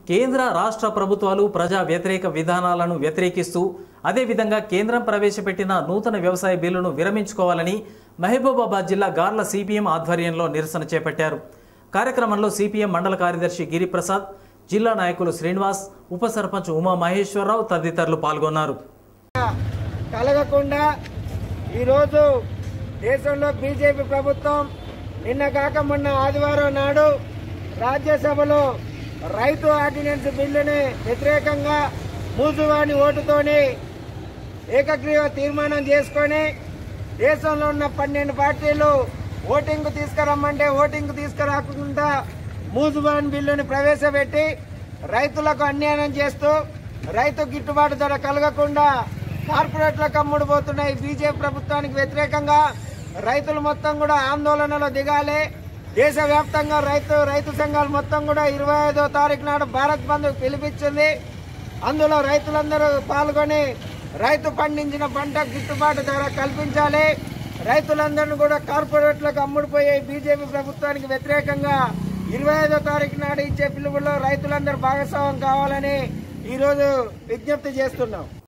కేంద్ర రాష్ట్ర ప్రభుత్వాలు ప్రజా వ్యతిరేక విధానాలను వ్యతిరేకిస్తూ అదేవిధంగా కేంద్రం ప్రవేశపెట్టిన నూతన వ్యవసాయ బిల్లును విరమించుకోవాలని మహబూబాబాద్ జిల్లా గార్ల సిపిఎం ఆధ్వర్యంలో నిరసన చేపట్టారు కార్యక్రమంలో సిపిఎం మండల కార్యదర్శి గిరిప్రసాద్ జిల్లా నాయకులు శ్రీనివాస్ ఉప సర్పంచ్ ఉమా మహేశ్వరరావు తదితరులు పాల్గొన్నారు కలగకుండా ఈరోజు దేశంలో బీజేపీ ప్రభుత్వం నిన్న కాక మొన్న ఆదివారం నాడు రాజ్యసభలో రైతు ఆర్డినెన్స్ బిల్లుని వ్యతిరేకంగా మూజువాని ఓటుతోని ఏకగ్రీవ తీర్మానం చేసుకొని దేశంలో ఉన్న పన్నెండు పార్టీలు ఓటింగ్ తీసుకురమ్మంటే ఓటింగ్ తీసుకురాకుండా మూజుబాన్ బిల్లుని ప్రవేశపెట్టి రైతులకు అన్యాయం చేస్తూ రైతు గిట్టుబాటు ధర కలగకుండా కార్పొరేట్లకు అమ్ముడుపోతున్న ఈ బీజేపీ ప్రభుత్వానికి వ్యతిరేకంగా రైతులు మొత్తం కూడా ఆందోళనలో దిగాలి దేశవ్యాప్తంగా రైతు రైతు సంఘాలు మొత్తం కూడా ఇరవై ఐదో తారీఖు నాడు భారత్ బంద్ పిలిపించింది అందులో రైతులందరూ పాల్గొని రైతు పండించిన పంట గిట్టుబాటు ధర కల్పించాలి రైతులందరినీ కూడా కార్పొరేట్లకు అమ్ముడుపోయే బీజేపీ ప్రభుత్వానికి వ్యతిరేకంగా ఇరవై ఐదో తారీఖు నాడు ఇచ్చే పిలుపులో రైతులందరూ భాగస్వామ్యం కావాలని ఈరోజు విజ్ఞప్తి చేస్తున్నాం